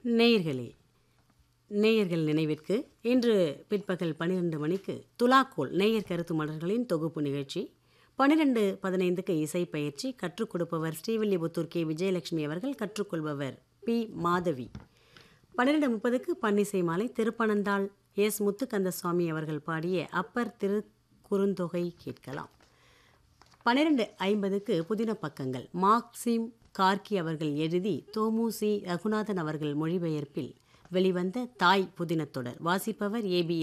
நேயர்களே நேயர்கள் நினைவிற்கு இன்று பிற்பகல் பன்னிரண்டு மணிக்கு துலாக்கோல் நேயர் கருத்து மலர்களின் தொகுப்பு நிகழ்ச்சி பன்னிரெண்டு பதினைந்துக்கு இசை பயிற்சி கற்றுக் கொடுப்பவர் ஸ்ரீவில்லிபுத்தூர் கே விஜயலட்சுமி அவர்கள் கற்றுக்கொள்பவர் பி மாதவி பன்னிரெண்டு முப்பதுக்கு பன்னிசை மாலை திருப்பனந்தாள் எஸ் முத்துக்கந்தசுவாமி அவர்கள் பாடிய அப்பர் திரு குறுந்தொகை கேட்கலாம் பன்னிரெண்டு ஐம்பதுக்கு புதின பக்கங்கள் மார்க்சிம் கார்கி அவர்கள் எழுதி தோமுசி ரகுநாதன் அவர்கள் மொழிபெயர்ப்பில் வெளிவந்த தாய் புதினத்தொடர் வாசிப்பவர் ஏபி